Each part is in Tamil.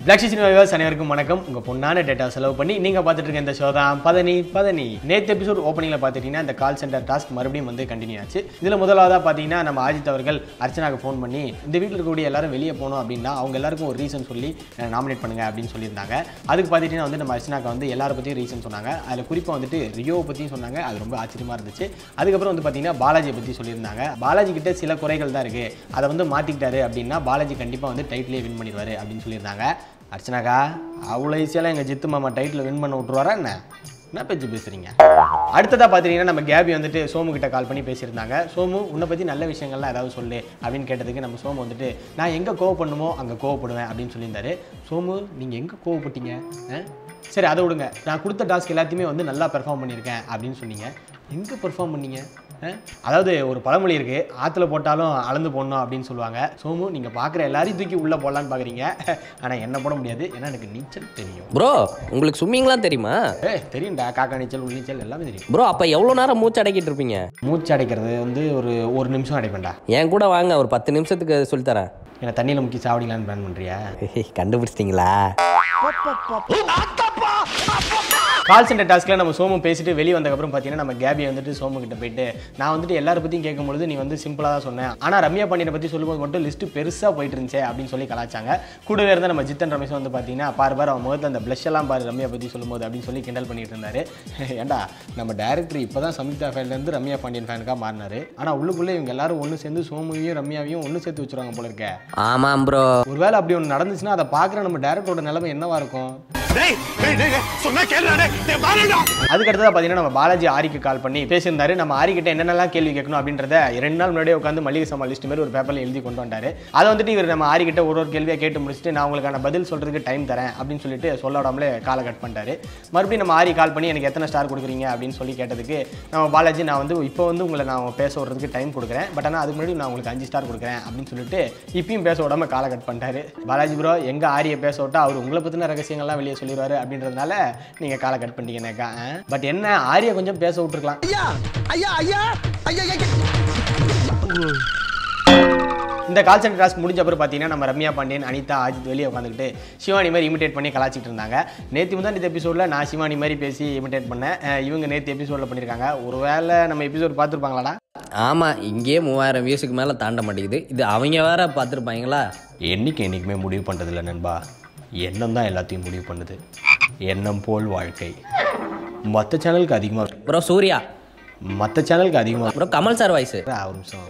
பிளாக்ஷி சினிமா வியூவர்ஸ் அனைவருக்கும் வணக்கம் உங்க பொண்ணான டேட்டா செலவு பண்ணி நீங்க பார்த்துட்டு இருக்க இந்த ஷோ தான் பதனி பதனி நேற்று எபிசோட் ஓப்பனிங்ல பார்த்துட்டீங்கன்னா இந்த கால் சென்டர் டாஸ்க் மறுபடியும் வந்து கண்டினியூ ஆச்சு இதுல முதலாவதா பார்த்தீங்கன்னா நம்ம ஆஜித் அவர்கள் அர்ச்சனாக்கு ஃபோன் பண்ணி இந்த வீட்டில் இருக்கக்கூடிய எல்லாரும் வெளியே போகணும் அப்படின்னா அவங்க எல்லாருக்கும் ஒரு ரீசன் சொல்லி நாமினேட் பண்ணுங்க அப்படின்னு சொல்லியிருந்தாங்க அதுக்கு பார்த்துட்டீங்கன்னா வந்து நம்ம அர்ச்சனாக்கு வந்து எல்லார பற்றியும் ரீசன் சொன்னாங்க அதில் குறிப்பாக வந்துட்டு ரியோவை பற்றியும் சொன்னாங்க அது ரொம்ப ஆச்சரியமா இருந்துச்சு அதுக்கப்புறம் வந்து பார்த்தீங்கன்னா பாலாஜியை பற்றி சொல்லியிருந்தாங்க பாலாஜி கிட்ட சில குறைகள் தான் இருக்கு அதை வந்து மாற்றிக்கிட்டாரு அப்படின்னா பாலாஜி கண்டிப்பாக வந்து டைட்டிலே வின் பண்ணிடுவாரு அப்படின்னு சொல்லியிருந்தாங்க அர்ச்சனாக்கா அவ்வளோ ஈஸியாலாம் எங்கள் ஜித்து மாமா டைட்டில் வின் பண்ண விட்ருவாரா என்ன என்ன பேச்சு பேசுறீங்க அடுத்ததாக பார்த்தீங்கன்னா நம்ம கேபி வந்துட்டு சோமு கிட்ட கால் பண்ணி பேசியிருந்தாங்க சோமு உன்னை பற்றி நல்ல விஷயங்கள்லாம் ஏதாவது சொல்லு அப்படின்னு கேட்டதுக்கு நம்ம சோமு வந்துட்டு நான் எங்கே கோவப்படணுமோ அங்கே கோவப்படுவேன் அப்படின்னு சொல்லியிருந்தாரு சோமு நீங்கள் எங்கே கோவப்பட்டீங்க ஆ? சரி அதை விடுங்க நான் கொடுத்த டாஸ்க் எல்லாத்தையுமே வந்து நல்லா பெர்ஃபார்ம் பண்ணியிருக்கேன் அப்படின்னு சொன்னீங்க எங்கே பெர்ஃபார்ம் பண்ணீங்க ஆ? அதாவது ஒரு பழமொழி இருக்குது ஆற்றுல போட்டாலும் அளந்து போடணும் அப்படின்னு சொல்லுவாங்க சோமு நீங்கள் பார்க்குற எல்லாரையும் தூக்கி உள்ளே போடலான்னு பார்க்குறீங்க ஆனால் என்ன போட முடியாது ஏன்னா எனக்கு நீச்சல் தெரியும் ப்ரோ உங்களுக்கு ஸ்விம்மிங்லாம் தெரியுமா ஏய் தெரியும்டா காக்கா நீச்சல் உள் நீச்சல் எல்லாமே தெரியும் ப்ரோ அப்போ எவ்வளோ நேரம் மூச்சு அடக்கிட்டு இருப்பீங்க மூச்சு அடைக்கிறது வந்து ஒரு ஒரு நிமிஷம் அடைப்பேன்டா என் கூட வாங்க ஒரு பத்து நிமிஷத்துக்கு சொல்லித்தரேன் என்னை தண்ணியில் முக்கி சாவடிக்கலான்னு பிளான் பண்ணுறியா கண்டுபிடிச்சிட்டிங்களா கால் சென்டர் டாஸ்க்கில் நம்ம சோமு பேசிட்டு வெளியே வந்ததுக்கப்புறம் பார்த்தீங்கன்னா நம்ம கேபி வந்துட்டு சோமு கிட்ட போயிட்டு நான் வந்துட்டு எல்லாரை பற்றியும் கேட்கும்பொழுது நீ வந்து சிம்பிளாக தான் சொன்னேன் ஆனால் ரம்யா பாண்டியனை பற்றி சொல்லும்போது மட்டும் லிஸ்ட்டு பெருசாக போயிட்டு இருந்துச்சே அப்படின்னு சொல்லி கலாச்சாங்க கூடவே இருந்த நம்ம ஜித்தன் ரமேஷ் வந்து பார்த்தீங்கன்னா பாரு பாரு அவன் முகத்தில் அந்த blush எல்லாம் பாரு ரம்யா பற்றி சொல்லும்போது அப்படின்னு சொல்லி கிண்டல் பண்ணிட்டு இருந்தாரு ஏன்டா நம்ம டேரக்டர் இப்போ தான் சமிதா ஃபேன்லேருந்து ரம்யா பாண்டியன் ஃபேனுக்காக மாறினாரு ஆனால் உள்ளுக்குள்ளே இவங்க எல்லாரும் ஒன்று சேர்ந்து சோமுவையும் ரம்யாவையும் ஒன்று சேர்த்து வச்சுருவாங்க போல இருக்க ஆமாம் ப்ரோ ஒருவேளை அப்படி ஒன்று நடந்துச்சுன்னா அதை பார்க்குற நம்ம டேரக்டரோட நிலைமை என்னவா இருக்கும் அதுக்கு அடுத்ததா பார்த்தீங்கன்னா நம்ம பாலாஜி ஆரிக்கு கால் பண்ணி பேசியிருந்தாரு நம்ம ஆரி கிட்ட என்னென்னலாம் கேள்வி கேட்கணும் அப்படின்றத ரெண்டு நாள் முன்னாடியே உட்காந்து மளிகை சாமான் லிஸ்ட் மாதிரி ஒரு பேப்பர்ல எழுதி கொண்டு வந்தாரு அதை வந்துட்டு இவர் நம்ம ஆரி கிட்ட ஒரு ஒரு கேள்வியை கேட்டு முடிச்சுட்டு நான் உங்களுக்கான பதில் சொல்றதுக்கு டைம் தரேன் அப்படின்னு சொல்லிட்டு சொல்ல விடாமலே காலை கட் பண்ணிட்டாரு மறுபடியும் நம்ம ஆரி கால் பண்ணி எனக்கு எத்தனை ஸ்டார் கொடுக்குறீங்க அப்படின்னு சொல்லி கேட்டதுக்கு நம்ம பாலாஜி நான் வந்து இப்போ வந்து உங்களை நான் பேச விடுறதுக்கு டைம் கொடுக்குறேன் பட் ஆனால் அதுக்கு முன்னாடி நான் உங்களுக்கு அஞ்சு ஸ்டார் கொடுக்குறேன் அப்படின்னு சொல்லிட்டு இப்பயும் பேச விடாம காலை கட் பண்ணிட்டாரு பாலாஜி ப்ரோ எங்க ஆரியை பேச விட்டா அவர் உங்களை பத்தின ரகசியங்கள்லாம் வெளியே சொல்லிடுவாரு அப்படின்றதுனால நீங்க காலை கட் பண்ணிட்டீங்கன்னாக்கா பட் என்ன ஆரியை கொஞ்சம் பேச விட்டுருக்கலாம் இந்த கால் சென்டர் டாஸ்க் முடிஞ்ச அப்புறம் பார்த்தீங்கன்னா நம்ம ரம்யா பாண்டியன் அனிதா அஜித் வெளியே உட்காந்துக்கிட்டு சிவானி மாதிரி இமிடேட் பண்ணி கலாச்சிட்டு இருந்தாங்க நேற்று முந்தான் இந்த எபிசோடில் நான் சிவானி மாதிரி பேசி இமிடேட் பண்ணேன் அஹ் இவங்க நேற்று எபிசோடில் பண்ணியிருக்காங்க ஒருவேளை நம்ம எபிசோட் பார்த்துருப்பாங்களாடா ஆமாம் இங்கேயே மூவாயிரம் வியூஸுக்கு மேலே தாண்ட மாட்டேங்குது இது அவங்க வேற பார்த்துருப்பாங்களா என்னைக்கு என்றைக்குமே முடிவு பண்ணுறதில்ல நண்பா எண்ணம் தான் எல்லாத்தையும் முடிவு பண்ணுது எண்ணம் போல் வாழ்க்கை மற்ற சேனலுக்கு அதிகமாக ப்ரோ சூர்யா மற்ற சேனலுக்கு அதிகமாக ப்ரோ கமல் சார் வாய்ஸ் ஒரு நிமிஷம்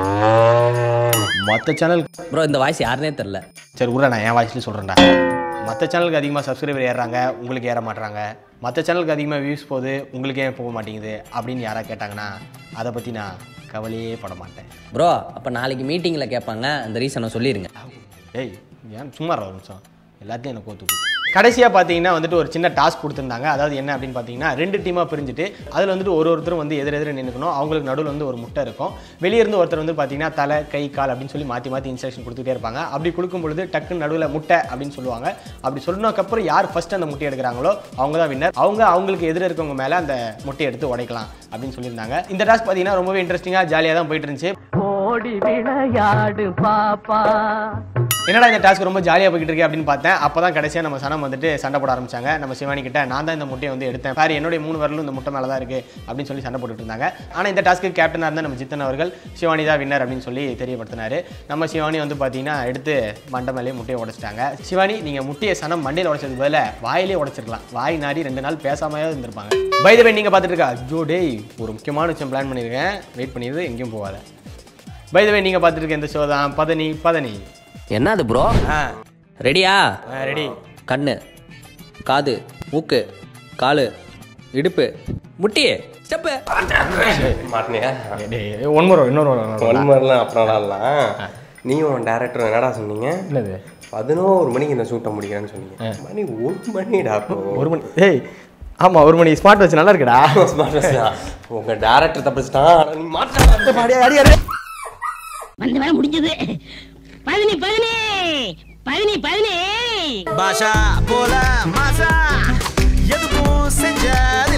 மற்ற சேனலுக்கு ப்ரோ இந்த வாய்ஸ் யாருனே தெரில சரி விட்றா நான் என் வாய்ஸ்லேயும் சொல்கிறேன்டா மற்ற சேனலுக்கு அதிகமாக சப்ஸ்கிரைபர் ஏறுறாங்க உங்களுக்கு ஏற மாட்றாங்க மற்ற சேனலுக்கு அதிகமாக வியூஸ் போகுது உங்களுக்கு ஏன் போக மாட்டேங்குது அப்படின்னு யாராவது கேட்டாங்கன்னா அதை பற்றி நான் கவலையே பட மாட்டேன் ப்ரோ அப்போ நாளைக்கு மீட்டிங்கில் கேட்பாங்க அந்த ரீசனை சொல்லிடுங்க ஏய் ஏன் சும்மா இரு ஒரு நிமிஷம் எல்லாத்தையும் எனக்கு கோத்து கடைசியாக பார்த்தீங்கன்னா வந்துட்டு ஒரு சின்ன டாஸ்க் கொடுத்துருந்தாங்க அதாவது என்ன அப்படின்னு பார்த்தீங்கன்னா ரெண்டு டீமாக பிரிஞ்சுட்டு அதில் வந்துட்டு ஒரு ஒருத்தரும் வந்து எதிர் எதிர நின்றுக்கணும் அவங்களுக்கு நடுவில் வந்து ஒரு முட்டை இருக்கும் வெளியே இருந்து ஒருத்தர் வந்து பார்த்தீங்கன்னா தலை கை கால் அப்படின்னு சொல்லி மாற்றி மாற்றி இன்ஸ்ட்ரக்ஷன் கொடுத்துட்டே இருப்பாங்க அப்படி கொடுக்கும் பொழுது டக்குன்னு நடுவில் முட்டை அப்படின்னு சொல்லுவாங்க அப்படி சொன்னதுக்கப்புறம் யார் ஃபர்ஸ்ட் அந்த முட்டையை எடுக்கிறாங்களோ அவங்க தான் வின்னர் அவங்க அவங்களுக்கு எதிர இருக்கவங்க மேலே அந்த முட்டையை எடுத்து உடைக்கலாம் அப்படின்னு சொல்லியிருந்தாங்க இந்த டாஸ்க் பார்த்தீங்கன்னா ரொம்பவே இன்ட்ரெஸ்டிங்காக ஜாலியாக தான் போயிட்டு இருந்துச்சு ஓடி விளையாடு பாப்பா என்னடா இந்த டாஸ்க் ரொம்ப ஜாலியாக போய்கிட்டு இருக்கே அப்படின்னு பார்த்தேன் அப்போ தான் கடைசியாக நம்ம சனம் வந்துட்டு சண்டை போட ஆரம்பிச்சாங்க நம்ம சிவானி கிட்ட நான் தான் இந்த முட்டையை வந்து எடுத்தேன் பாரு என்னுடைய மூணு வரலும் இந்த முட்டை மேலே தான் இருக்குது அப்படின்னு சொல்லி சண்டை போட்டுட்டு இருந்தாங்க ஆனால் இந்த டாஸ்க்கு கேப்டனாக இருந்த நம்ம ஜித்தன் அவர்கள் சிவானி தான் வின்னர் அப்படின்னு சொல்லி தெரியப்படுத்தினாரு நம்ம சிவானி வந்து பார்த்தீங்கன்னா எடுத்து மண்டை மேலேயே முட்டையை உடைச்சிட்டாங்க சிவானி நீங்கள் முட்டையை சனம் மண்டையில் உடைச்சது பதில் வாயிலே உடைச்சிருக்கலாம் வாய் நாடி ரெண்டு நாள் பேசாமையே இருந்திருப்பாங்க பை த நீங்கள் பார்த்துட்டு இருக்கா ஜோ டேய் ஒரு முக்கியமான விஷயம் பிளான் பண்ணியிருக்கேன் வெயிட் பண்ணிடுது எங்கேயும் போகாத பை த நீங்கள் பார்த்துட்டு இருக்க இந்த ஷோ தான் பதனி பதனி என்னது ப்ரோ ஆ ரெடியா ரெடி கண்ணு காது மூக்கு காலு இடுப்பு முட்டி ஸ்டெப்பு மாட்டினியா ஒன் மோர் இன்னொரு ஒன் மாதிரிலாம் அப்புறம் விளாட்லாம் நீயும் டேரக்டர் என்னடா சொன்னீங்க என்னது பதினோரு மணிக்கு இந்த ஷூட்டை முடிக்கிறேன்னு சொன்னீங்க மணி ஒரு மணிடா இப்போ ஒரு மணி ஏய் ஆமா ஒரு மணி ஸ்மார்ட் வாட்ச் நல்லா இருக்குடா ஸ்மார்ட் வாட்ச் உங்க டேரக்டர் தப்பிச்சிட்டான் ஆனா நீ மாட்ட வந்து வேலை முடிஞ்சது பதினி பதினி பதினி பதினி பாஷா போல மாசா எதுக்கும் செஞ்ச